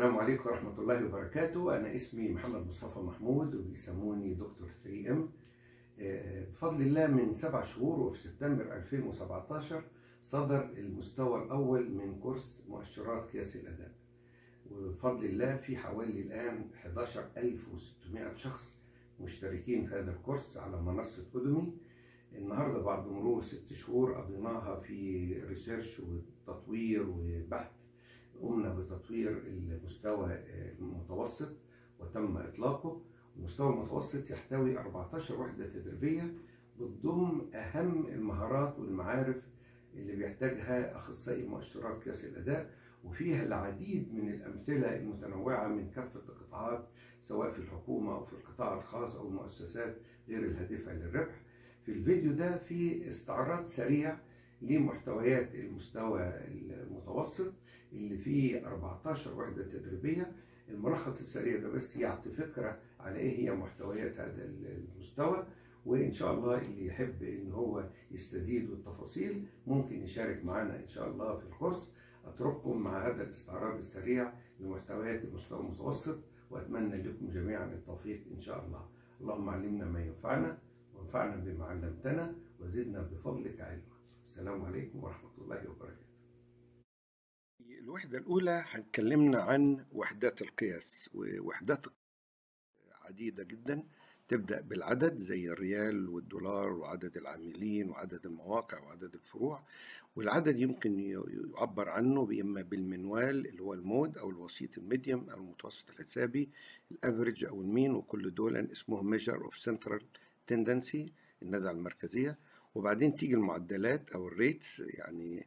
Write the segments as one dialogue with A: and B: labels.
A: السلام عليكم ورحمة الله وبركاته أنا اسمي محمد مصطفى محمود وبيسموني دكتور 3 ام بفضل الله من سبع شهور وفي سبتمبر 2017 صدر المستوى الأول من كورس مؤشرات قياس الأداء وبفضل الله في حوالي الآن 11600 شخص مشتركين في هذا الكورس على منصة أودمي النهارده بعد مرور ست شهور قضيناها في ريسيرش وتطوير وبحث قمنا بتطوير المستوى المتوسط وتم إطلاقه المستوى المتوسط يحتوي 14 وحدة تدريبية بتضم أهم المهارات والمعارف اللي بيحتاجها أخصائي مؤشرات قياس الأداء وفيها العديد من الأمثلة المتنوعة من كافة القطاعات سواء في الحكومة أو في القطاع الخاص أو المؤسسات غير الهادفة للربح في الفيديو ده في استعراض سريع لمحتويات المستوى المتوسط اللي فيه 14 وحدة تدريبية الملخص السريع ده بس يعطي فكرة على ايه هي محتويات هذا المستوى وان شاء الله اللي يحب ان هو يستزيد بالتفاصيل ممكن يشارك معنا ان شاء الله في الكورس اترككم مع هذا الاستعراض السريع لمحتويات المستوى المتوسط واتمنى لكم جميعا التوفيق ان شاء الله اللهم علمنا ما ينفعنا وانفعنا بما علمتنا وزدنا بفضلك علما السلام عليكم ورحمة الله وبركاته الوحدة الأولى هنكلمنا عن وحدات القياس ووحدات عديدة جدا تبدأ بالعدد زي الريال والدولار وعدد العاملين وعدد المواقع وعدد الفروع والعدد يمكن يعبر عنه إما بالمنوال اللي هو المود أو الوسيط الميديوم أو المتوسط الحسابي الافريج أو المين وكل دول اسمهم ميجر اوف سنترال تندنسي النزعة المركزية وبعدين تيجي المعدلات أو الريتس يعني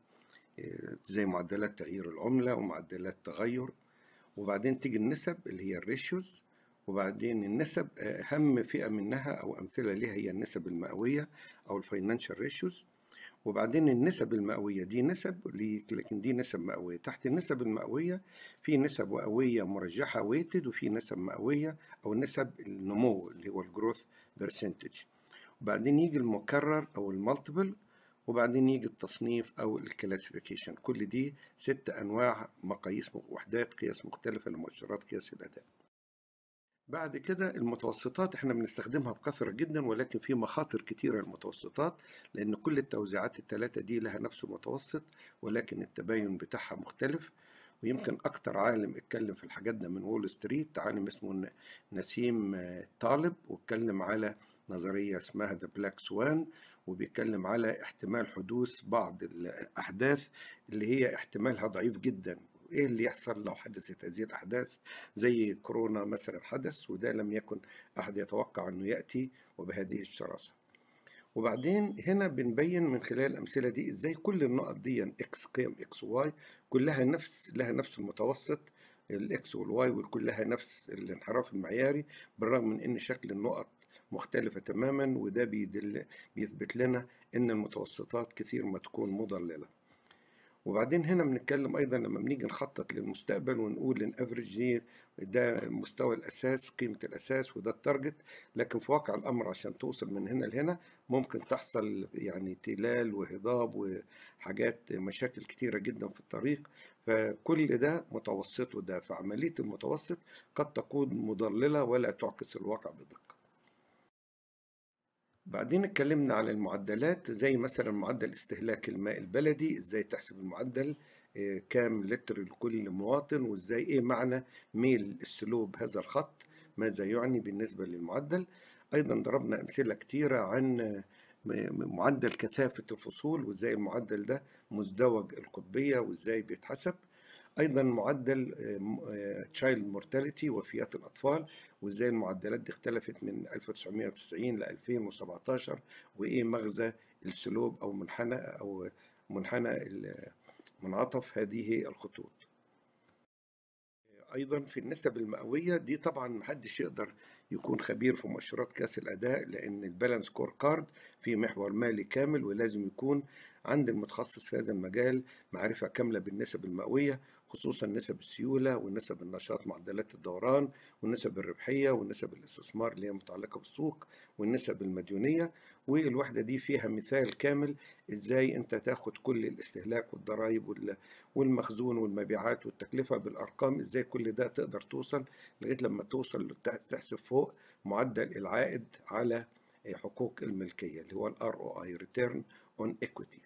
A: زي معدلات تغيير العملة ومعدلات تغير وبعدين تيجي النسب اللي هي الريشيوز وبعدين النسب أهم فئة منها أو أمثلة لها هي النسب المئوية أو الفاينانشال ريشيوز وبعدين النسب المئوية دي نسب لكن دي نسب مئوية تحت النسب المئوية في نسب مئوية مرجحة ويتد وفي نسب مئوية أو نسب النمو اللي هو الجروث برسنتج وبعدين يجي المكرر أو المالتيبل وبعدين يجي التصنيف أو الكلاسيفيكيشن كل دي ست أنواع مقاييس وحدات قياس مختلفة لمؤشرات قياس الأداء بعد كده المتوسطات احنا بنستخدمها بكثرة جدا ولكن في مخاطر كتيرة للمتوسطات لأن كل التوزيعات الثلاثة دي لها نفس المتوسط ولكن التباين بتاعها مختلف ويمكن أكتر عالم اتكلم في الحاجات ده من وول ستريت عالم اسمه نسيم طالب واتكلم على نظرية اسمها ذا بلاك سوان وبيتكلم على احتمال حدوث بعض الأحداث اللي هي احتمالها ضعيف جدا ايه اللي يحصل لو حدثت هذه الاحداث زي كورونا مثلا حدث وده لم يكن احد يتوقع انه ياتي وبهذه الشراسه وبعدين هنا بنبين من خلال الامثله دي ازاي كل النقط دي اكس قيم اكس وواي كلها نفس لها نفس المتوسط الاكس والواي وكلها نفس الانحراف المعياري بالرغم من ان شكل النقط مختلفة تماما وده بيدل بيثبت لنا ان المتوسطات كثير ما تكون مضللة وبعدين هنا بنتكلم ايضا لما بنيجي نخطط للمستقبل ونقول ان افريج دي ده مستوى الاساس قيمه الاساس وده التارجت لكن في واقع الامر عشان توصل من هنا لهنا ممكن تحصل يعني تلال وهضاب وحاجات مشاكل كتيره جدا في الطريق فكل ده متوسط وده فعمليه المتوسط قد تكون مضلله ولا تعكس الواقع بدقه بعدين اتكلمنا على المعدلات زي مثلا معدل استهلاك الماء البلدي ازاي تحسب المعدل كام لتر لكل مواطن وازاي ايه معنى ميل السلوب هذا الخط ماذا يعني بالنسبة للمعدل ايضا ضربنا امثلة كتيرة عن معدل كثافة الفصول وازاي المعدل ده مزدوج القطبية وازاي بيتحسب ايضا معدل تشايلد مورتاليتي وفيات الاطفال وازاي المعدلات دي اختلفت من 1990 ل 2017 وايه مغزى السلوب او منحنى او منحنى منعطف هذه الخطوط ايضا في النسب المئويه دي طبعا محدش يقدر يكون خبير في مؤشرات كاس الاداء لان البالانس كور كارد في محور مالي كامل ولازم يكون عند المتخصص في هذا المجال معرفه كامله بالنسب المئويه خصوصا نسب السيولة ونسب النشاط معدلات الدوران ونسب الربحية ونسب الاستثمار اللي هي متعلقة بالسوق والنسب المديونية والوحدة دي فيها مثال كامل ازاي انت تاخد كل الاستهلاك والضرائب والمخزون والمبيعات والتكلفة بالارقام ازاي كل ده تقدر توصل لغاية لما توصل تحسب فوق معدل العائد على حقوق الملكية اللي هو ال ROI Return on Equity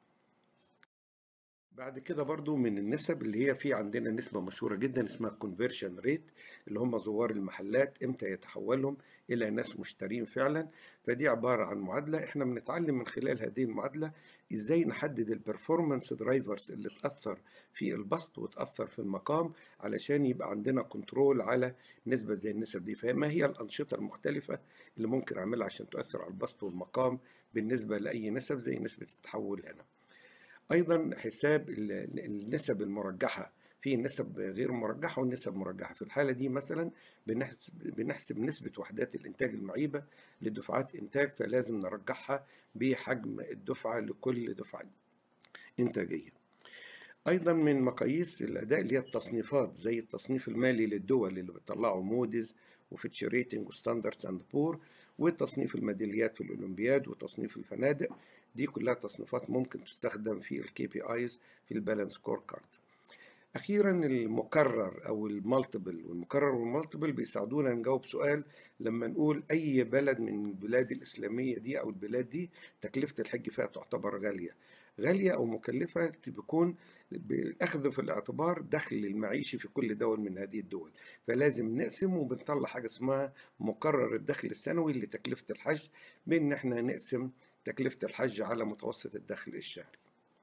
A: بعد كده برضو من النسب اللي هي في عندنا نسبة مشهورة جدا اسمها conversion rate اللي هم زوار المحلات امتى يتحولهم الى ناس مشترين فعلا فدي عبارة عن معادلة احنا بنتعلم من خلال هذه المعادلة ازاي نحدد البرفورمانس درايفرز اللي تأثر في البسط وتأثر في المقام علشان يبقى عندنا كنترول على نسبة زي النسب دي فما هي الأنشطة المختلفة اللي ممكن أعملها عشان تؤثر على البسط والمقام بالنسبة لأي نسب زي نسبة التحول هنا ايضا حساب النسب المرجحه في نسب غير مرجحه ونسب مرجحه في الحاله دي مثلا بنحسب بنحسب نسبه وحدات الانتاج المعيبه لدفعات انتاج فلازم نرجحها بحجم الدفعه لكل دفعه انتاجيه ايضا من مقاييس الاداء اللي هي التصنيفات زي التصنيف المالي للدول اللي بتطلعه موديز وفيتش ريتنج وستاندردز اند بور وتصنيف الميداليات في الاولمبياد وتصنيف الفنادق دي كلها تصنيفات ممكن تستخدم في الكي بي ايز في البالانس سكور كارد اخيرا المكرر او المالتيبل والمكرر والمالتيبل بيساعدونا نجاوب سؤال لما نقول اي بلد من البلاد الاسلاميه دي او البلاد دي تكلفه الحج فيها تعتبر غاليه غاليه او مكلفه بيكون بالاخذ في الاعتبار دخل المعيشي في كل دول من هذه الدول فلازم نقسم وبنطلع حاجه اسمها مقرر الدخل السنوي لتكلفه الحج بان احنا نقسم تكلفه الحج على متوسط الدخل الشهري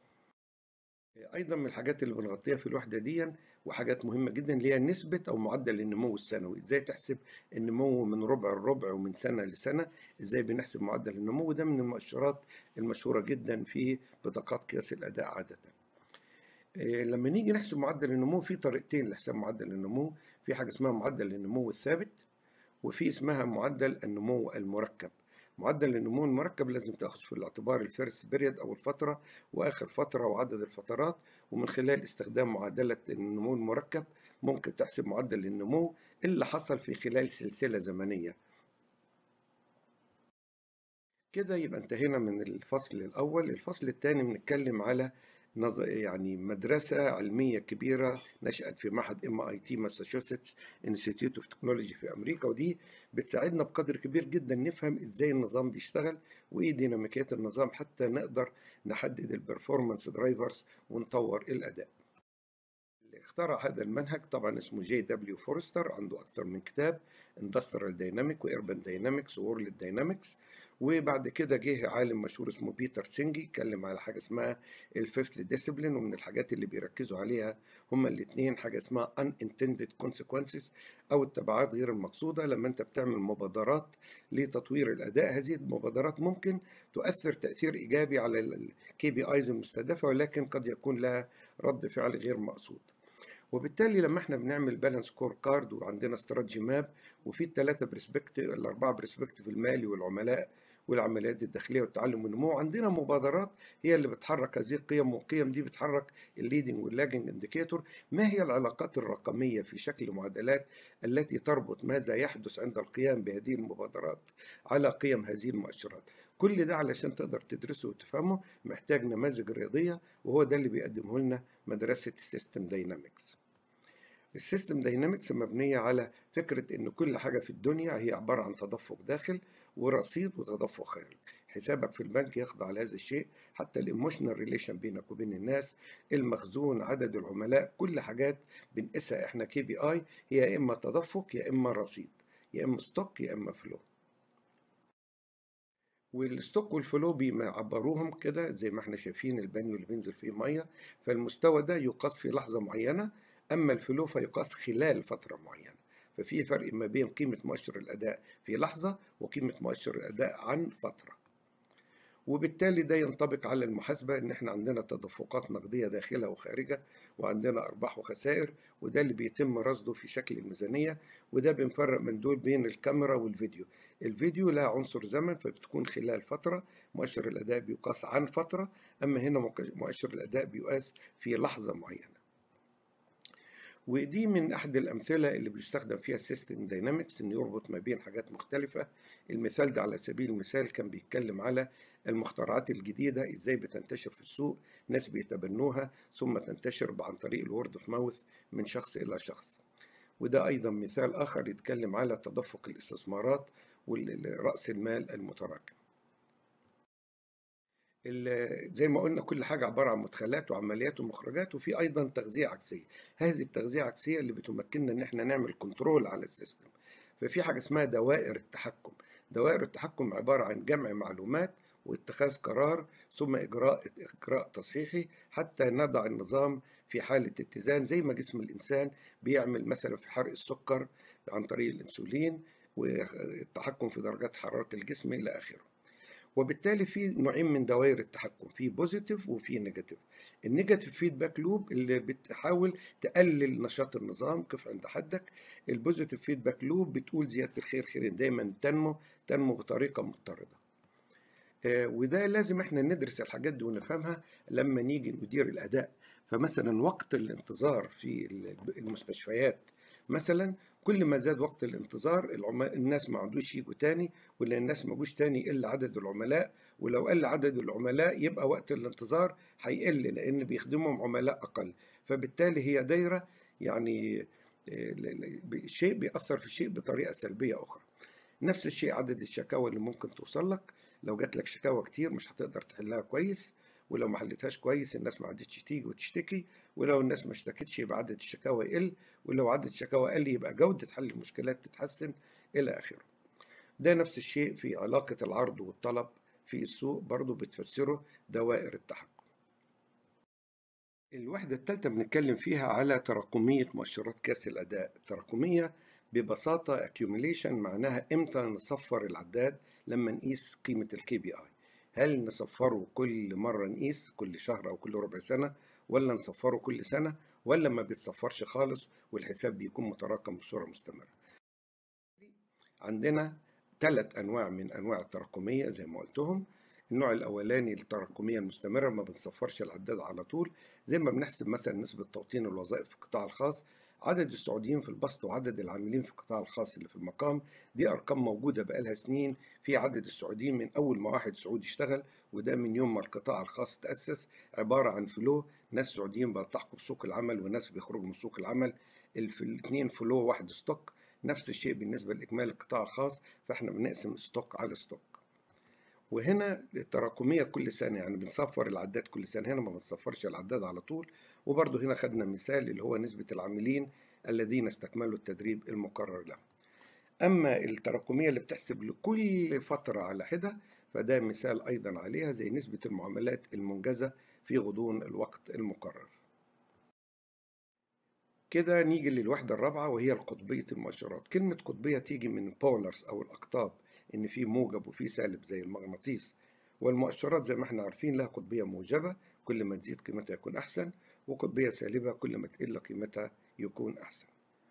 A: ايضا من الحاجات اللي بنغطيها في الوحده دي وحاجات مهمه جدا اللي هي نسبه او معدل النمو السنوي ازاي تحسب النمو من ربع لربع ومن سنه لسنه ازاي بنحسب معدل النمو ده من المؤشرات المشهوره جدا في بطاقات قياس الاداء عاده لما نيجي نحسب معدل النمو في طريقتين لحساب معدل النمو في حاجه اسمها معدل النمو الثابت وفي اسمها معدل النمو المركب معدل النمو المركب لازم تاخذ في الاعتبار الفيرست بيريد او الفتره واخر فتره وعدد الفترات ومن خلال استخدام معادله النمو المركب ممكن تحسب معدل النمو اللي حصل في خلال سلسله زمنيه كده يبقى انتهينا من الفصل الاول الفصل الثاني بنتكلم على يعني مدرسة علمية كبيرة نشأت في معهد ام اي تي ماساتشوستس انستيتيوت اوف تكنولوجي في امريكا ودي بتساعدنا بقدر كبير جدا نفهم ازاي النظام بيشتغل وايه ديناميكيات النظام حتى نقدر نحدد البرفورمانس درايفرز ونطور الاداء. اللي اخترع هذا المنهج طبعا اسمه جي دبليو فورستر عنده اكثر من كتاب اندستريال دايناميك واربن داينامكس وورلد داينامكس وبعد كده جه عالم مشهور اسمه بيتر سينجي اتكلم على حاجه اسمها الفيفث ديسيبلين ومن الحاجات اللي بيركزوا عليها هما الاثنين حاجه اسمها unintended consequences او التبعات غير المقصوده لما انت بتعمل مبادرات لتطوير الاداء هذه المبادرات ممكن تؤثر تاثير ايجابي على الكي بي ايز المستهدفه ولكن قد يكون لها رد فعل غير مقصود وبالتالي لما احنا بنعمل بالانس سكور كارد وعندنا استراتيجي ماب وفي الثلاثه برسبكتيف الاربعه برسبكتيف المالي والعملاء والعمليات الداخليه والتعلم والنمو عندنا مبادرات هي اللي بتحرك هذه القيم والقيم دي بتحرك الليدنج واللاجنج انديكيتور ما هي العلاقات الرقميه في شكل معادلات التي تربط ماذا يحدث عند القيام بهذه المبادرات على قيم هذه المؤشرات كل ده علشان تقدر تدرسه وتفهمه محتاج نماذج رياضيه وهو ده اللي بيقدمه لنا مدرسه السيستم داينامكس السيستم داينامكس مبنية على فكرة إن كل حاجة في الدنيا هي عبارة عن تدفق داخل ورصيد وتدفق خارج حسابك في البنك يخضع لهذا الشيء حتى الايموشنال ريليشن بينك وبين الناس المخزون عدد العملاء كل حاجات بنقيسها احنا كي بي اي هي يا اما تدفق يا اما رصيد يا اما ستوك يا اما فلو والستوك والفلو بيعبروهم كده زي ما احنا شايفين البانيو اللي بينزل فيه ميه فالمستوى ده يقاس في لحظه معينه اما الفلو فيقاس خلال فتره معينه ففي فرق ما بين قيمة مؤشر الأداء في لحظة وقيمة مؤشر الأداء عن فترة وبالتالي ده ينطبق على المحاسبة إن إحنا عندنا تدفقات نقدية داخلة وخارجة وعندنا أرباح وخسائر وده اللي بيتم رصده في شكل الميزانية وده بنفرق من دول بين الكاميرا والفيديو الفيديو لها عنصر زمن فبتكون خلال فترة مؤشر الأداء بيقاس عن فترة أما هنا مؤشر الأداء بيقاس في لحظة معينة ودي من احد الامثله اللي بيستخدم فيها السيستم داينامكس انه يربط ما بين حاجات مختلفه المثال ده على سبيل المثال كان بيتكلم على المخترعات الجديده ازاي بتنتشر في السوق ناس بيتبنوها ثم تنتشر عن طريق الورد اوف ماوث من شخص الى شخص وده ايضا مثال اخر يتكلم على تدفق الاستثمارات ورأس المال المتراكم زي ما قلنا كل حاجة عبارة عن مدخلات وعمليات ومخرجات وفي أيضا تغذية عكسية هذه التغذية العكسية اللي بتمكننا إن احنا نعمل كنترول على السيستم ففي حاجة اسمها دوائر التحكم دوائر التحكم عبارة عن جمع معلومات واتخاذ قرار ثم إجراء إجراء تصحيحي حتى نضع النظام في حالة اتزان زي ما جسم الإنسان بيعمل مثلا في حرق السكر عن طريق الأنسولين والتحكم في درجات حرارة الجسم إلى آخره وبالتالي في نوعين من دوائر التحكم في بوزيتيف وفي نيجاتيف النيجاتيف فيدباك لوب اللي بتحاول تقلل نشاط النظام كيف عند حدك البوزيتيف فيدباك لوب بتقول زياده الخير خير دايما تنمو تنمو بطريقه مضطرده آه وده لازم احنا ندرس الحاجات دي ونفهمها لما نيجي ندير الاداء فمثلا وقت الانتظار في المستشفيات مثلا كل ما زاد وقت الانتظار الناس ما عندوش يجوا تاني ولا الناس ما جوش تاني يقل عدد العملاء ولو قل عدد العملاء يبقى وقت الانتظار هيقل لان بيخدمهم عملاء اقل فبالتالي هي دايره يعني شيء بيأثر في شيء بطريقه سلبيه اخرى نفس الشيء عدد الشكاوى اللي ممكن توصل لك لو جات لك شكاوى كتير مش هتقدر تحلها كويس ولو ما حلتهاش كويس الناس ما عادتش تيجي وتشتكي ولو الناس ما اشتكتش يبقى عدد الشكاوى يقل ولو عدد الشكاوى قل يبقى جودة حل المشكلات تتحسن إلى آخره ده نفس الشيء في علاقة العرض والطلب في السوق برضو بتفسره دوائر التحكم الوحدة الثالثة بنتكلم فيها على تراكمية مؤشرات كاس الأداء التراكمية ببساطة accumulation معناها إمتى نصفر العداد لما نقيس قيمة الكي بي آي هل نصفره كل مرة نقيس كل شهر أو كل ربع سنة ولا نصفره كل سنة ولا ما بيتصفرش خالص والحساب بيكون متراكم بصورة مستمرة عندنا ثلاث أنواع من أنواع التراكمية زي ما قلتهم النوع الأولاني التراكمية المستمرة ما بنصفرش العداد على طول زي ما بنحسب مثلا نسبة توطين الوظائف في القطاع الخاص عدد السعوديين في البسط وعدد العاملين في القطاع الخاص اللي في المقام دي أرقام موجودة بقالها سنين في عدد السعوديين من أول ما واحد سعودي اشتغل وده من يوم ما القطاع الخاص تأسس عبارة عن فلو ناس سعوديين بيلتحقوا بسوق العمل وناس بيخرجوا من سوق العمل الاثنين فلو واحد ستوك نفس الشيء بالنسبة لإجمالي القطاع الخاص فإحنا بنقسم ستوك على ستوك وهنا التراكمية كل سنة يعني بنصفر العداد كل سنة هنا ما بنصفرش العداد على طول وبرضه هنا خدنا مثال اللي هو نسبة العاملين الذين استكملوا التدريب المقرر لهم أما التراكمية اللي بتحسب لكل فترة على حدة فده مثال أيضا عليها زي نسبة المعاملات المنجزة في غضون الوقت المقرر كده نيجي للوحدة الرابعة وهي القطبية المؤشرات كلمة قطبية تيجي من بولرز أو الأقطاب إن في موجب وفي سالب زي المغناطيس والمؤشرات زي ما احنا عارفين لها قطبية موجبة كل ما تزيد قيمتها يكون أحسن وقطبية سالبة كل ما تقل قيمتها يكون أحسن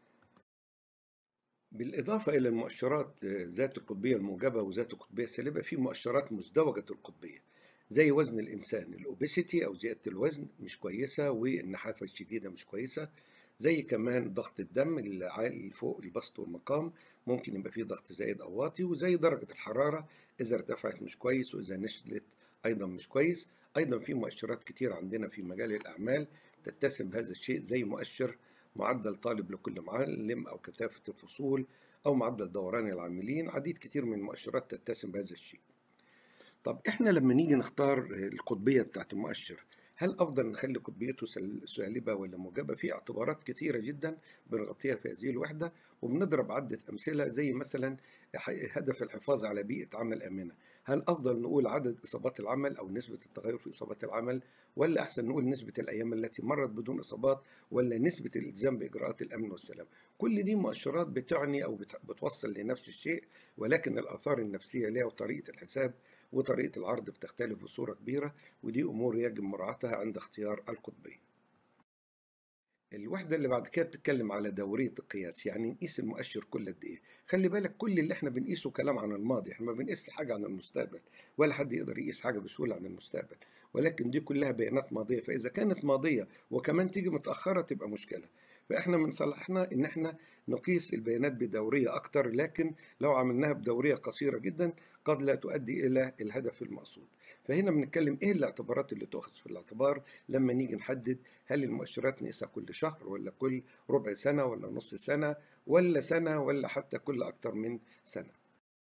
A: بالإضافة إلى المؤشرات ذات القطبية الموجبة وذات القطبية السالبة في مؤشرات مزدوجة القطبية زي وزن الإنسان الأوبيسيتي أو زيادة الوزن مش كويسة والنحافة الشديدة مش كويسة زي كمان ضغط الدم العالي فوق البسط والمقام ممكن يبقى فيه ضغط زايد أو واطي وزي درجة الحرارة إذا ارتفعت مش كويس وإذا نزلت أيضا مش كويس أيضا في مؤشرات كتير عندنا في مجال الأعمال تتسم بهذا الشيء زي مؤشر معدل طالب لكل معلم أو كثافة الفصول أو معدل دوران العاملين عديد كتير من المؤشرات تتسم بهذا الشيء طب إحنا لما نيجي نختار القطبية بتاعت المؤشر هل أفضل نخلي قطبيته سالبة ولا موجبة؟ في اعتبارات كثيرة جدا بنغطيها في هذه الوحدة وبنضرب عدة أمثلة زي مثلا هدف الحفاظ على بيئة عمل آمنة هل أفضل نقول عدد إصابات العمل أو نسبة التغير في إصابات العمل ولا أحسن نقول نسبة الأيام التي مرت بدون إصابات ولا نسبة الالتزام بإجراءات الأمن والسلام كل دي مؤشرات بتعني أو بتوصل لنفس الشيء ولكن الآثار النفسية لها وطريقة الحساب وطريقة العرض بتختلف بصورة كبيرة ودي أمور يجب مراعاتها عند اختيار القطبية الوحدة اللي بعد كده بتتكلم على دورية القياس يعني نقيس المؤشر كل قد إيه خلي بالك كل اللي احنا بنقيسه كلام عن الماضي احنا ما بنقيس حاجة عن المستقبل ولا حد يقدر يقيس حاجة بسهولة عن المستقبل ولكن دي كلها بيانات ماضية فإذا كانت ماضية وكمان تيجي متأخرة تبقى مشكلة فاحنا من صلاحنا ان احنا نقيس البيانات بدوريه اكتر لكن لو عملناها بدوريه قصيره جدا قد لا تؤدي الى الهدف المقصود فهنا بنتكلم ايه الاعتبارات اللي تؤخذ في الاعتبار لما نيجي نحدد هل المؤشرات نقيسها كل شهر ولا كل ربع سنه ولا نص سنه ولا سنه ولا حتى كل اكتر من سنه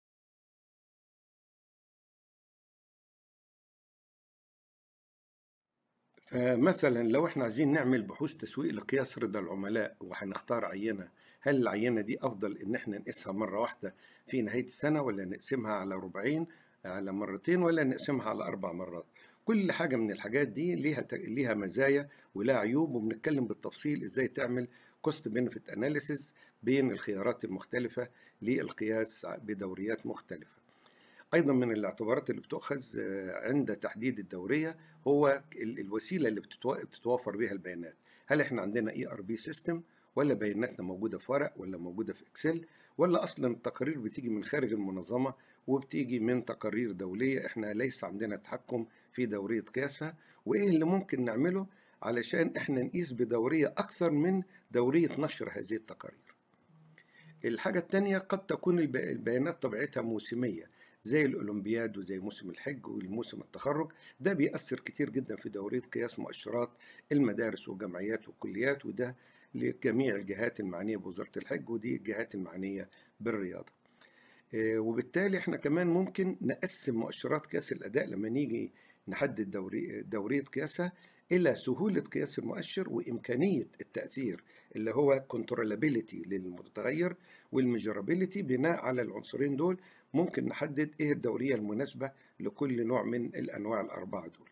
A: فمثلا لو احنا عايزين نعمل بحوث تسويق لقياس رضا العملاء وهنختار عينة هل العينة دي أفضل إن احنا نقيسها مرة واحدة في نهاية السنة ولا نقسمها على ربعين على مرتين ولا نقسمها على أربع مرات كل حاجة من الحاجات دي ليها ليها مزايا ولها عيوب وبنتكلم بالتفصيل ازاي تعمل كوست بنفيت اناليسيس بين الخيارات المختلفة للقياس بدوريات مختلفة ايضا من الاعتبارات اللي بتؤخذ عند تحديد الدوريه هو الوسيله اللي بتتوافر بها البيانات هل احنا عندنا اي ار بي سيستم ولا بياناتنا موجوده في ورق ولا موجوده في اكسل ولا اصلا التقارير بتيجي من خارج المنظمه وبتيجي من تقارير دوليه احنا ليس عندنا تحكم في دوريه قياسها وايه اللي ممكن نعمله علشان احنا نقيس بدوريه اكثر من دوريه نشر هذه التقارير الحاجة التانية قد تكون البيانات طبيعتها موسمية زي الأولمبياد وزي موسم الحج والموسم التخرج ده بيأثر كتير جدا في دورية قياس مؤشرات المدارس والجمعيات والكليات وده لجميع الجهات المعنية بوزارة الحج ودي الجهات المعنية بالرياضة وبالتالي احنا كمان ممكن نقسم مؤشرات قياس الأداء لما نيجي نحدد دوري دورية قياسها إلى سهولة قياس المؤشر وإمكانية التأثير اللي هو controllability للمتغير والميجرابيليتي بناء على العنصرين دول ممكن نحدد إيه الدورية المناسبة لكل نوع من الأنواع الأربعة دول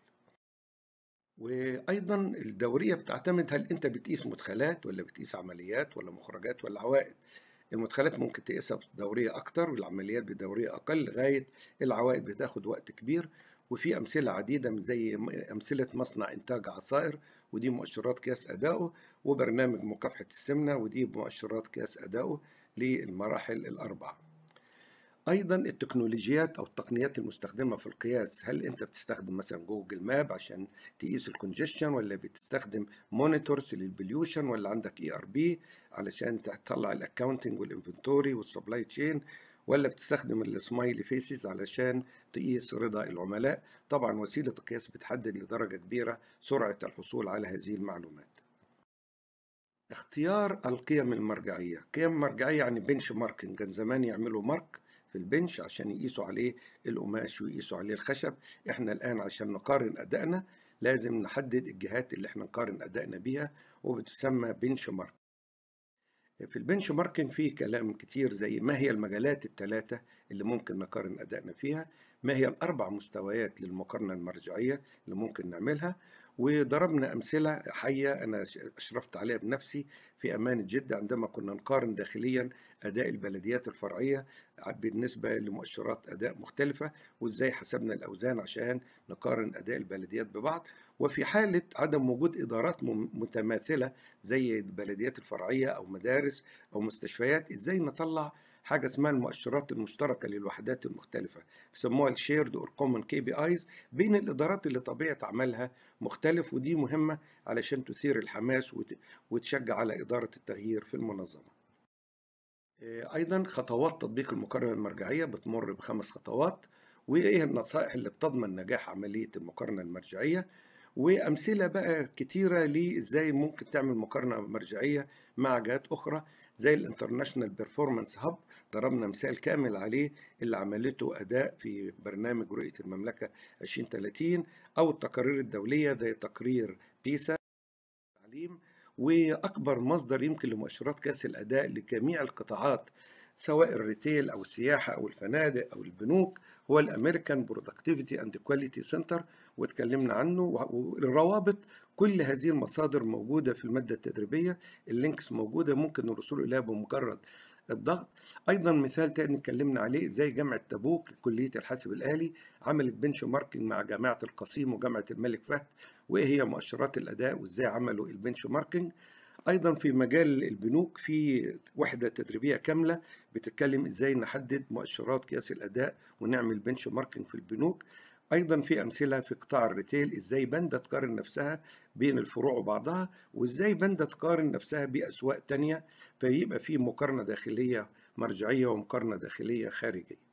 A: وأيضا الدورية بتعتمد هل أنت بتقيس مدخلات ولا بتقيس عمليات ولا مخرجات ولا عوائد المدخلات ممكن تقيسها بدورية أكتر والعمليات بدورية أقل لغاية العوائد بتاخد وقت كبير وفي أمثلة عديدة زي أمثلة مصنع إنتاج عصائر ودي مؤشرات قياس أدائه وبرنامج مكافحة السمنة ودي مؤشرات قياس أدائه للمراحل الأربعة أيضا التكنولوجيات أو التقنيات المستخدمة في القياس هل أنت بتستخدم مثلا جوجل ماب عشان تقيس الكونجيشن ولا بتستخدم مونيتورز للبليوشن ولا عندك اي ار بي علشان تطلع الاكونتنج والانفنتوري والسبلاي تشين ولا بتستخدم السمايلي فيسز علشان تقيس رضا العملاء طبعا وسيلة القياس بتحدد لدرجة كبيرة سرعة الحصول على هذه المعلومات اختيار القيم المرجعية قيم مرجعية يعني بنش ماركينج كان زمان يعملوا مارك في البنش عشان يقيسوا عليه القماش ويقيسوا عليه الخشب احنا الآن عشان نقارن أدائنا لازم نحدد الجهات اللي احنا نقارن أدائنا بيها وبتسمى بنش مارك في البنش ماركينج فيه كلام كتير زي ما هي المجالات الثلاثة اللي ممكن نقارن أدائنا فيها ما هي الأربع مستويات للمقارنة المرجعية اللي ممكن نعملها وضربنا أمثلة حية أنا أشرفت عليها بنفسي في أمانة جدة عندما كنا نقارن داخليا أداء البلديات الفرعية بالنسبة لمؤشرات أداء مختلفة وإزاي حسبنا الأوزان عشان نقارن أداء البلديات ببعض وفي حالة عدم وجود إدارات متماثلة زي البلديات الفرعية أو مدارس أو مستشفيات إزاي نطلع حاجة اسمها المؤشرات المشتركة للوحدات المختلفة بيسموها الشيرد اور كومن كي بي ايز بين الإدارات اللي طبيعة عملها مختلف ودي مهمة علشان تثير الحماس وتشجع على إدارة التغيير في المنظمة أيضا خطوات تطبيق المقارنة المرجعية بتمر بخمس خطوات وإيه النصائح اللي بتضمن نجاح عملية المقارنة المرجعية وأمثلة بقى كتيرة لإزاي ممكن تعمل مقارنة مرجعية مع جهات أخرى زي الانترناشونال بيرفورمانس هاب ضربنا مثال كامل عليه اللي عملته أداء في برنامج رؤية المملكة 2030 أو التقارير الدولية زي تقرير بيسا التعليم وأكبر مصدر يمكن لمؤشرات كاس الأداء لجميع القطاعات سواء الريتيل أو السياحة أو الفنادق أو البنوك هو الأمريكان برودكتيفيتي أند كواليتي سنتر واتكلمنا عنه والروابط كل هذه المصادر موجودة في المادة التدريبية اللينكس موجودة ممكن الوصول إليها بمجرد الضغط ايضا مثال تاني اتكلمنا عليه ازاي جامعه تبوك كليه الحاسب الالي عملت بنش ماركينج مع جامعه القصيم وجامعه الملك فهد وايه هي مؤشرات الاداء وازاي عملوا البنش ماركينج ايضا في مجال البنوك في وحده تدريبيه كامله بتتكلم ازاي نحدد مؤشرات قياس الاداء ونعمل بنش ماركينج في البنوك ايضا في امثله في قطاع الريتيل ازاي بندا تقارن نفسها بين الفروع وبعضها وازاي بندا تقارن نفسها باسواق تانية فيبقى في مقارنه داخليه مرجعيه ومقارنه داخليه خارجيه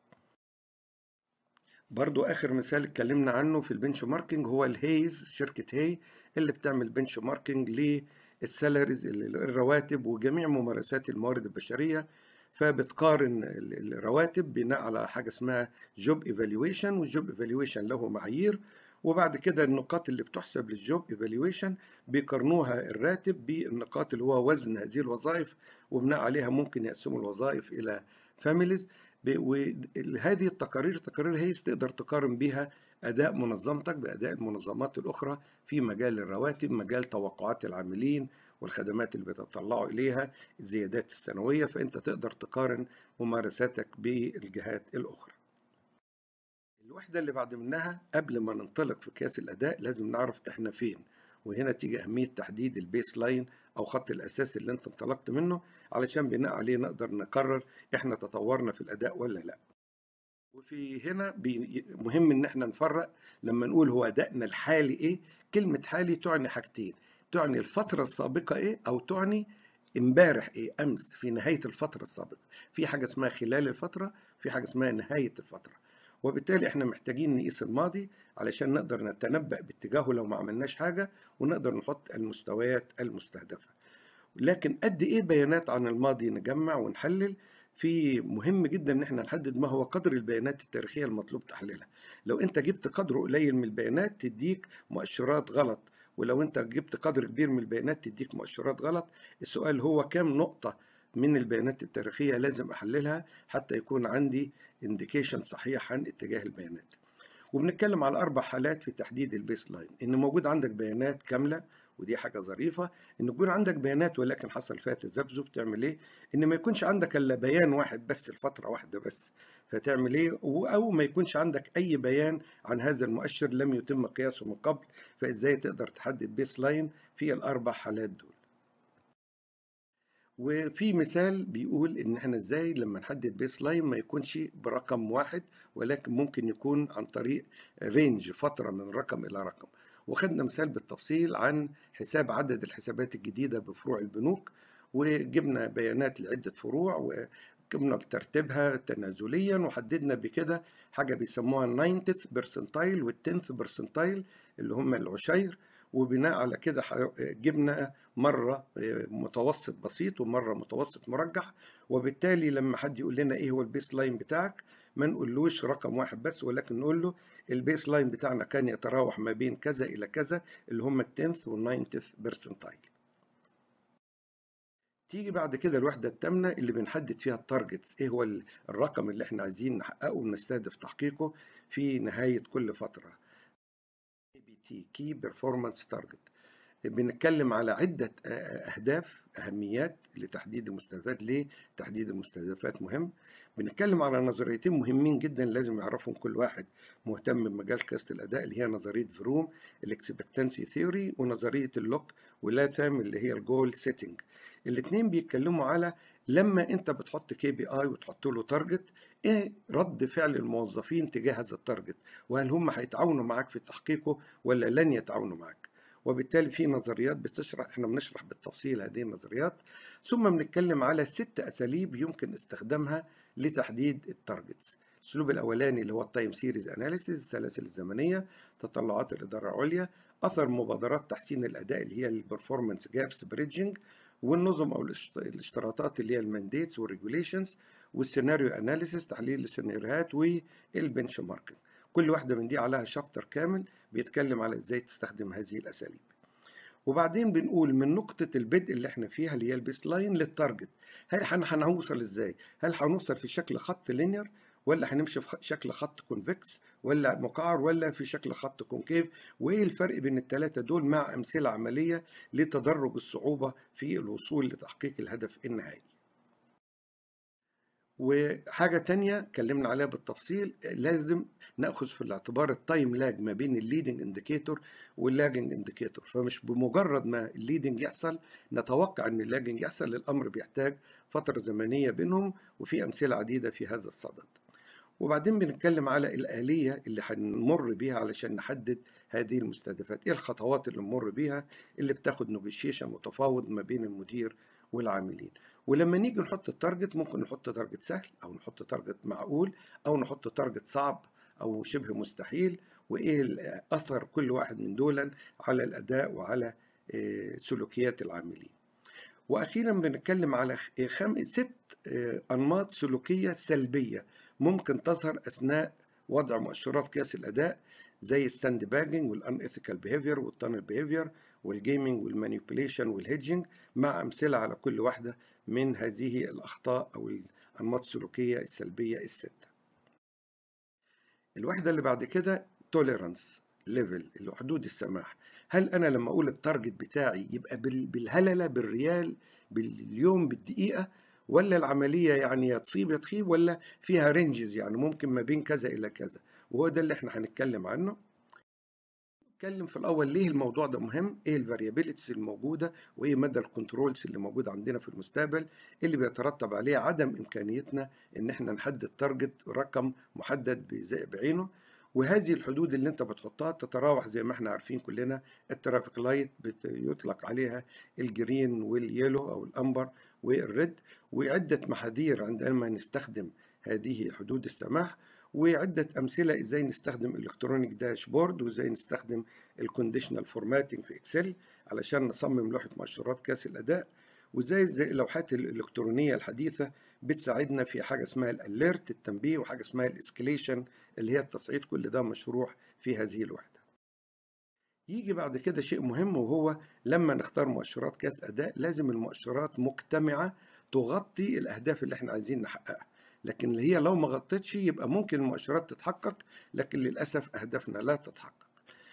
A: برضو اخر مثال اتكلمنا عنه في البنش ماركينج هو الهيز شركه هي اللي بتعمل بنش ماركينج للسالاريز الرواتب وجميع ممارسات الموارد البشريه فبتقارن الرواتب بناء على حاجه اسمها جوب ايفالويشن والجوب ايفالويشن له معايير وبعد كده النقاط اللي بتحسب للجوب ايفالويشن بيقارنوها الراتب بالنقاط اللي هو وزن هذه الوظائف وبناء عليها ممكن يقسموا الوظائف الى فاميليز وهذه التقارير تقارير هيس تقدر تقارن بها اداء منظمتك باداء المنظمات الاخرى في مجال الرواتب مجال توقعات العاملين والخدمات اللي بتطلعوا إليها الزيادات السنوية فأنت تقدر تقارن ممارساتك بالجهات الأخرى الوحدة اللي بعد منها قبل ما ننطلق في قياس الأداء لازم نعرف إحنا فين وهنا تيجي أهمية تحديد البيس لاين أو خط الأساس اللي أنت انطلقت منه علشان بناء عليه نقدر نقرر إحنا تطورنا في الأداء ولا لأ وفي هنا مهم ان احنا نفرق لما نقول هو ادائنا الحالي ايه كلمه حالي تعني حاجتين تعني الفترة السابقة إيه أو تعني امبارح إيه أمس في نهاية الفترة السابقة في حاجة اسمها خلال الفترة في حاجة اسمها نهاية الفترة وبالتالي احنا محتاجين نقيس الماضي علشان نقدر نتنبأ باتجاهه لو ما عملناش حاجة ونقدر نحط المستويات المستهدفة لكن قد ايه بيانات عن الماضي نجمع ونحلل في مهم جدا ان احنا نحدد ما هو قدر البيانات التاريخيه المطلوب تحليلها لو انت جبت قدر قليل من البيانات تديك مؤشرات غلط ولو انت جبت قدر كبير من البيانات تديك مؤشرات غلط السؤال هو كام نقطة من البيانات التاريخية لازم أحللها حتى يكون عندي انديكيشن صحيح عن اتجاه البيانات وبنتكلم على أربع حالات في تحديد البيس لاين إن موجود عندك بيانات كاملة ودي حاجة ظريفة إن يكون عندك بيانات ولكن حصل فيها تذبذب تعمل إيه؟ إن ما يكونش عندك إلا بيان واحد بس لفترة واحدة بس فتعمل ايه او ما يكونش عندك اي بيان عن هذا المؤشر لم يتم قياسه من قبل فازاي تقدر تحدد بيس لاين في الاربع حالات دول وفي مثال بيقول ان احنا ازاي لما نحدد بيس لاين ما يكونش برقم واحد ولكن ممكن يكون عن طريق رينج فتره من رقم الى رقم وخدنا مثال بالتفصيل عن حساب عدد الحسابات الجديده بفروع البنوك وجبنا بيانات لعده فروع قمنا بترتيبها تنازليا وحددنا بكده حاجة بيسموها 90 برسنتايل وال 10 برسنتايل اللي هم العشير وبناء على كده جبنا مرة آه، متوسط بسيط ومرة متوسط مرجح وبالتالي لما حد يقول لنا ايه هو البيس لاين بتاعك ما نقولوش رقم واحد بس ولكن نقول له البيس لاين بتاعنا كان يتراوح ما بين كذا إلى كذا اللي هم ال 10 وال 90 برسنتايل تيجي بعد كده الوحدة الثامنة اللي بنحدد فيها التارجتس ايه هو الرقم اللي احنا عايزين نحققه ونستهدف تحقيقه في نهاية كل فترة ABT Key Performance Target بنتكلم على عدة أهداف أهميات لتحديد المستهدفات ليه تحديد المستهدفات مهم بنتكلم على نظريتين مهمين جدا لازم يعرفهم كل واحد مهتم بمجال قياس الأداء اللي هي نظرية فروم الاكسبكتنسي ثيوري ونظرية اللوك ولاثام اللي هي الجول سيتنج الاثنين بيتكلموا على لما انت بتحط كي بي اي وتحط له تارجت ايه رد فعل الموظفين تجاه هذا التارجت وهل هم هيتعاونوا معاك في تحقيقه ولا لن يتعاونوا معاك وبالتالي في نظريات بتشرح احنا بنشرح بالتفصيل هذه النظريات ثم بنتكلم على ست اساليب يمكن استخدامها لتحديد التارجتس الاسلوب الاولاني اللي هو التايم سيريز اناليسيز السلاسل الزمنيه تطلعات الاداره العليا اثر مبادرات تحسين الاداء اللي هي البرفورمانس جابس بريدجنج والنظم او الاشتراطات اللي هي المانديتس والريجوليشنز والسيناريو اناليسيس تحليل السيناريوهات والبنش ماركينج كل واحده من دي عليها شابتر كامل بيتكلم على ازاي تستخدم هذه الاساليب وبعدين بنقول من نقطة البدء اللي احنا فيها اللي هي البيس لاين للتارجت هل هنوصل ازاي؟ هل هنوصل في شكل خط لينير ولا هنمشي في شكل خط كونفكس ولا مقعر ولا في شكل خط كونكيف وايه الفرق بين الثلاثه دول مع امثله عمليه لتدرج الصعوبه في الوصول لتحقيق الهدف النهائي وحاجة تانية اتكلمنا عليها بالتفصيل لازم ناخذ في الاعتبار التايم لاج ما بين الليدنج انديكيتور واللاجنج انديكيتور فمش بمجرد ما الليدنج يحصل نتوقع ان اللاجنج يحصل الامر بيحتاج فترة زمنية بينهم وفي امثلة عديدة في هذا الصدد وبعدين بنتكلم على الآلية اللي هنمر بيها علشان نحدد هذه المستهدفات ايه الخطوات اللي نمر بيها اللي بتاخد نوجيشيشن وتفاوض ما بين المدير والعاملين ولما نيجي نحط التارجت ممكن نحط تارجت سهل او نحط تارجت معقول او نحط تارجت صعب او شبه مستحيل وايه اثر كل واحد من دول على الاداء وعلى سلوكيات العاملين واخيرا بنتكلم على خم... ست انماط سلوكيه سلبيه ممكن تظهر اثناء وضع مؤشرات قياس الاداء زي الستاند باجنج والان ايثيكال بيهيفير والتانل بيهيفير والجيمنج والمانيبيوليشن والهيدجنج مع امثله على كل واحده من هذه الاخطاء او الانماط السلوكيه السلبيه السته الوحده اللي بعد كده توليرانس ليفل اللي حدود السماح هل انا لما اقول التارجت بتاعي يبقى بالهلله بالريال باليوم بالدقيقه ولا العمليه يعني يا تصيب يا تخيب ولا فيها رينجز يعني ممكن ما بين كذا الى كذا وهو ده اللي احنا هنتكلم عنه نتكلم في الاول ليه الموضوع ده مهم ايه الفاريابيليتيز الموجوده وايه مدى الكنترولز اللي موجوده عندنا في المستقبل اللي بيترتب عليه عدم امكانيتنا ان احنا نحدد تارجت رقم محدد بعينه وهذه الحدود اللي انت بتحطها تتراوح زي ما احنا عارفين كلنا الترافيك لايت بيطلق عليها الجرين واليلو او الامبر والريد وعده محاذير عندما نستخدم هذه حدود السماح وعدة أمثلة إزاي نستخدم إلكترونيك داشبورد وإزاي نستخدم الكونديشنال فورماتنج في إكسل علشان نصمم لوحة مؤشرات كاس الأداء وإزاي زي اللوحات الإلكترونية الحديثة بتساعدنا في حاجة اسمها الأليرت التنبيه وحاجة اسمها الإسكليشن اللي هي التصعيد كل ده مشروع في هذه الوحدة يجي بعد كده شيء مهم وهو لما نختار مؤشرات كاس أداء لازم المؤشرات مجتمعة تغطي الأهداف اللي احنا عايزين نحققها لكن اللي هي لو ما غطتش يبقى ممكن المؤشرات تتحقق لكن للأسف أهدافنا لا تتحقق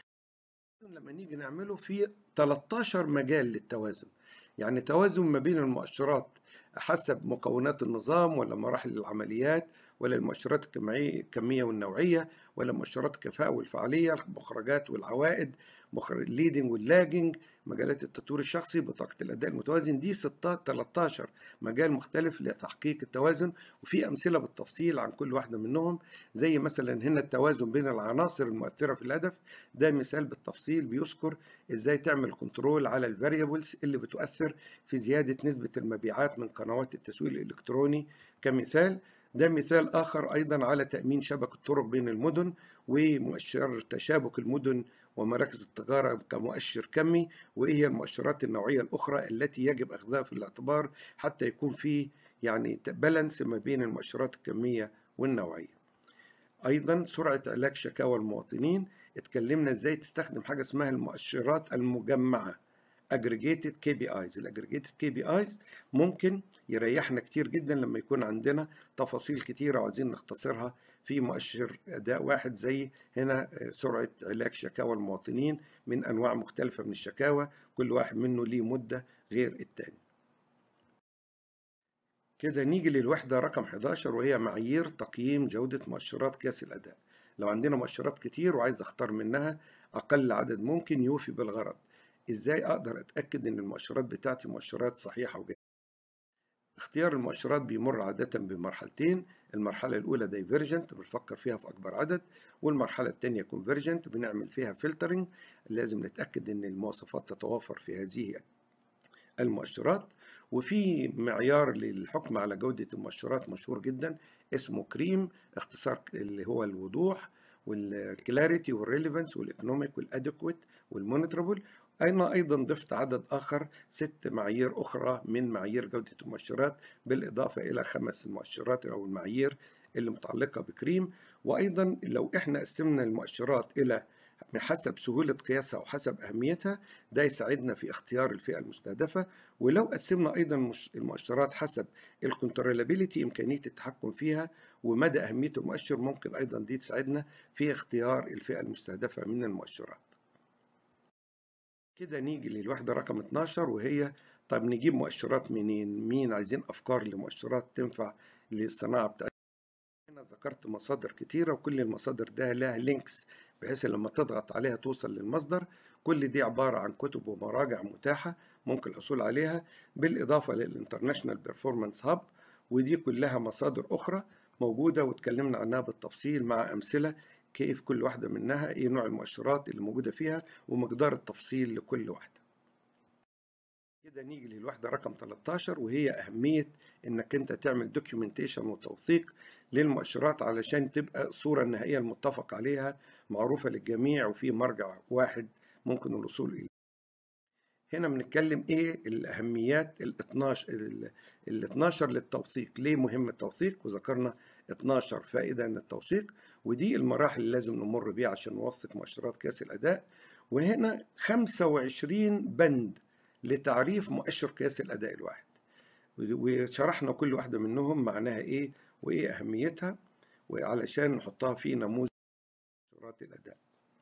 A: لما نيجي نعمله في 13 مجال للتوازن يعني توازن ما بين المؤشرات حسب مكونات النظام ولا مراحل العمليات ولا المؤشرات الكمية والنوعية ولا مؤشرات الكفاءة والفعالية المخرجات والعوائد الليدنج واللاجنج مجالات التطوير الشخصي بطاقة الأداء المتوازن دي 13 مجال مختلف لتحقيق التوازن وفي أمثلة بالتفصيل عن كل واحدة منهم زي مثلا هنا التوازن بين العناصر المؤثرة في الهدف ده مثال بالتفصيل بيذكر ازاي تعمل كنترول على الفاريبلز اللي بتؤثر في زيادة نسبة المبيعات من قنوات التسويق الإلكتروني كمثال ده مثال آخر أيضا على تأمين شبكة طرق بين المدن ومؤشر تشابك المدن ومراكز التجارة كمؤشر كمي وإيه هي المؤشرات النوعية الأخرى التي يجب أخذها في الاعتبار حتى يكون في يعني بالانس ما بين المؤشرات الكمية والنوعية أيضا سرعة علاج شكاوى المواطنين اتكلمنا إزاي تستخدم حاجة اسمها المؤشرات المجمعة aggregated KPIs الاجريجيتد KPIs ممكن يريحنا كتير جدا لما يكون عندنا تفاصيل كتيرة وعايزين نختصرها في مؤشر أداء واحد زي هنا سرعة علاج شكاوى المواطنين من أنواع مختلفة من الشكاوى كل واحد منه ليه مدة غير التاني كده نيجي للوحدة رقم 11 وهي معايير تقييم جودة مؤشرات قياس الأداء لو عندنا مؤشرات كتير وعايز أختار منها أقل عدد ممكن يوفي بالغرض ازاي اقدر اتاكد ان المؤشرات بتاعتي مؤشرات صحيحه وجيده اختيار المؤشرات بيمر عادة بمرحلتين المرحلة الأولى دايفيرجنت بنفكر فيها في أكبر عدد والمرحلة الثانية كونفرجنت بنعمل فيها فلترنج لازم نتأكد إن المواصفات تتوافر في هذه المؤشرات وفي معيار للحكم على جودة المؤشرات مشهور جدا اسمه كريم اختصار اللي هو الوضوح والكلاريتي والريليفنس والايكونوميك والادكويت والمونيتربل أنا أيضا ضفت عدد آخر ست معايير أخرى من معايير جودة المؤشرات بالإضافة إلى خمس المؤشرات أو المعايير اللي متعلقة بكريم وأيضا لو إحنا قسمنا المؤشرات إلى حسب سهولة قياسها وحسب أهميتها ده يساعدنا في اختيار الفئة المستهدفة ولو قسمنا أيضا المؤشرات حسب الكنترولابيلتي إمكانية التحكم فيها ومدى أهمية المؤشر ممكن أيضا دي تساعدنا في اختيار الفئة المستهدفة من المؤشرات كده نيجي للوحدة رقم 12 وهي طب نجيب مؤشرات منين؟ مين عايزين أفكار لمؤشرات تنفع للصناعة بتاعتنا؟ أنا ذكرت مصادر كتيرة وكل المصادر ده لها لينكس بحيث لما تضغط عليها توصل للمصدر كل دي عبارة عن كتب ومراجع متاحة ممكن الحصول عليها بالإضافة للإنترناشونال بيرفورمانس هاب ودي كلها مصادر أخرى موجودة واتكلمنا عنها بالتفصيل مع أمثلة كيف كل واحدة منها إيه نوع المؤشرات اللي موجودة فيها ومقدار التفصيل لكل واحدة كده نيجي للوحدة رقم 13 وهي أهمية إنك أنت تعمل دوكيومنتيشن وتوثيق للمؤشرات علشان تبقى الصورة النهائية المتفق عليها معروفة للجميع وفي مرجع واحد ممكن الوصول إليه. هنا بنتكلم إيه الأهميات ال 12 ال 12 للتوثيق، ليه مهم التوثيق؟ وذكرنا 12 فائدة من التوثيق ودي المراحل اللي لازم نمر بيها عشان نوثق مؤشرات قياس الأداء وهنا 25 بند لتعريف مؤشر قياس الأداء الواحد وشرحنا كل واحدة منهم معناها إيه وإيه أهميتها وعلشان نحطها في نموذج مؤشرات الأداء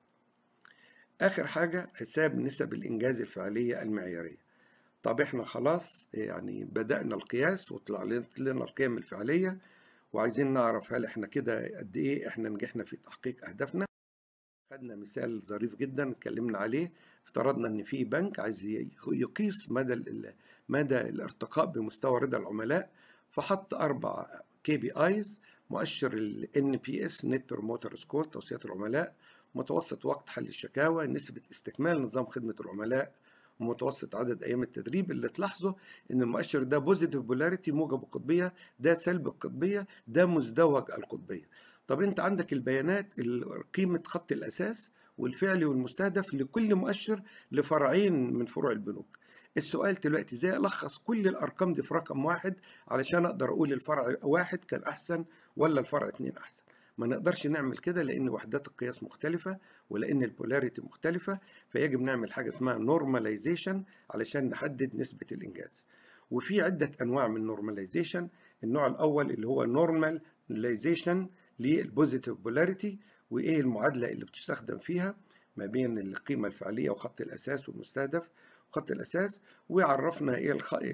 A: آخر حاجة حساب نسب الإنجاز الفعلية المعيارية طب إحنا خلاص يعني بدأنا القياس وطلع لنا القيم الفعلية وعايزين نعرف هل إحنا كده قد إيه إحنا نجحنا في تحقيق أهدافنا خدنا مثال ظريف جدا اتكلمنا عليه افترضنا ان في بنك عايز يقيس مدى مدى الارتقاء بمستوى رضا العملاء فحط اربع كي بي ايز مؤشر ال بي اس نت بروموتر سكور توصيات العملاء متوسط وقت حل الشكاوى نسبة استكمال نظام خدمة العملاء ومتوسط عدد ايام التدريب اللي تلاحظوا ان المؤشر ده بوزيتيف بولاريتي موجب القطبيه ده سلب القطبيه ده مزدوج القطبيه طب انت عندك البيانات قيمه خط الاساس والفعلي والمستهدف لكل مؤشر لفرعين من فروع البنوك السؤال دلوقتي ازاي الخص كل الارقام دي في رقم واحد علشان اقدر اقول الفرع واحد كان احسن ولا الفرع اتنين احسن ما نقدرش نعمل كده لان وحدات القياس مختلفه ولان البولاريتي مختلفه فيجب نعمل حاجه اسمها نورماليزيشن علشان نحدد نسبه الانجاز وفي عده انواع من النورماليزيشن النوع الاول اللي هو نورماليزيشن للبوزيتيف بولاريتي وايه المعادله اللي بتستخدم فيها ما بين القيمه الفعليه وخط الاساس والمستهدف وخط الاساس وعرفنا ايه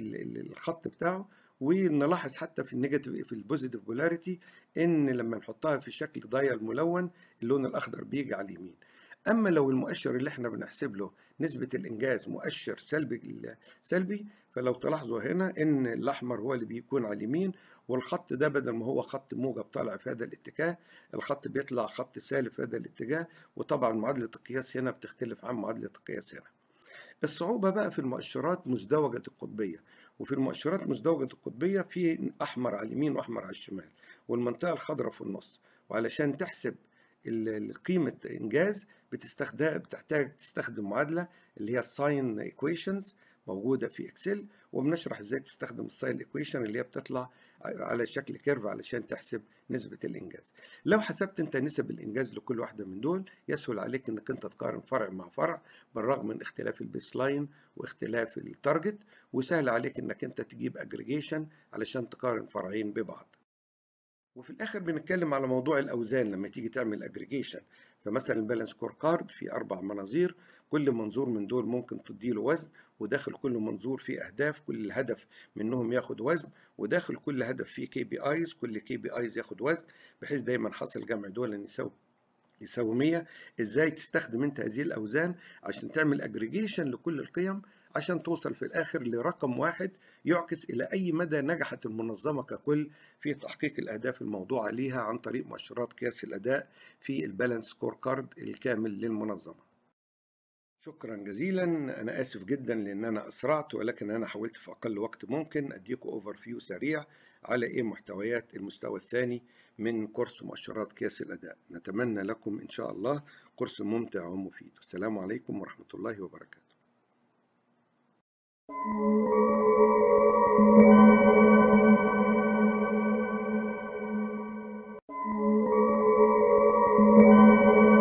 A: الخط بتاعه ونلاحظ حتى في النيجاتيف في البوزيتيف بولاريتي ان لما نحطها في شكل ضيق ملون اللون الاخضر بيجي على اليمين اما لو المؤشر اللي احنا بنحسب له نسبه الانجاز مؤشر سلبي سلبي فلو تلاحظوا هنا ان الاحمر هو اللي بيكون على اليمين والخط ده بدل ما هو خط موجب طالع في هذا الاتجاه الخط بيطلع خط سالب في هذا الاتجاه وطبعا معادله القياس هنا بتختلف عن معادله القياس هنا الصعوبة بقى في المؤشرات مزدوجة القطبية وفي المؤشرات مزدوجة القطبية في أحمر على اليمين وأحمر على الشمال والمنطقة الخضراء في النص وعلشان تحسب قيمة إنجاز بتستخدم بتحتاج تستخدم معادلة اللي هي الساين ايكويشنز موجودة في اكسل وبنشرح ازاي تستخدم الساين ايكويشن اللي هي بتطلع على شكل كيرف علشان تحسب نسبة الإنجاز لو حسبت أنت نسب الإنجاز لكل واحدة من دول يسهل عليك أنك أنت تقارن فرع مع فرع بالرغم من اختلاف البيس لاين واختلاف التارجت وسهل عليك أنك أنت تجيب أجريجيشن علشان تقارن فرعين ببعض وفي الاخر بنتكلم على موضوع الاوزان لما تيجي تعمل اجريجيشن فمثلا البالانس سكور كارد في اربع مناظير كل منظور من دول ممكن تديله وزن وداخل كل منظور فيه اهداف كل هدف منهم ياخد وزن وداخل كل هدف فيه كي بي ايز كل كي بي ايز ياخد وزن بحيث دايما حاصل جمع دول ان يساوي يساوي 100 ازاي تستخدم انت هذه الاوزان عشان تعمل اجريجيشن لكل القيم عشان توصل في الآخر لرقم واحد يعكس إلى أي مدى نجحت المنظمة ككل في تحقيق الأهداف الموضوعة ليها عن طريق مؤشرات قياس الأداء في البالانس سكور كارد الكامل للمنظمة شكرا جزيلا أنا آسف جدا لأن أنا أسرعت ولكن أنا حاولت في أقل وقت ممكن أديكم أوفر فيو سريع على إيه محتويات المستوى الثاني من كورس مؤشرات قياس الأداء نتمنى لكم إن شاء الله كورس ممتع ومفيد والسلام عليكم ورحمة الله وبركاته Thank you.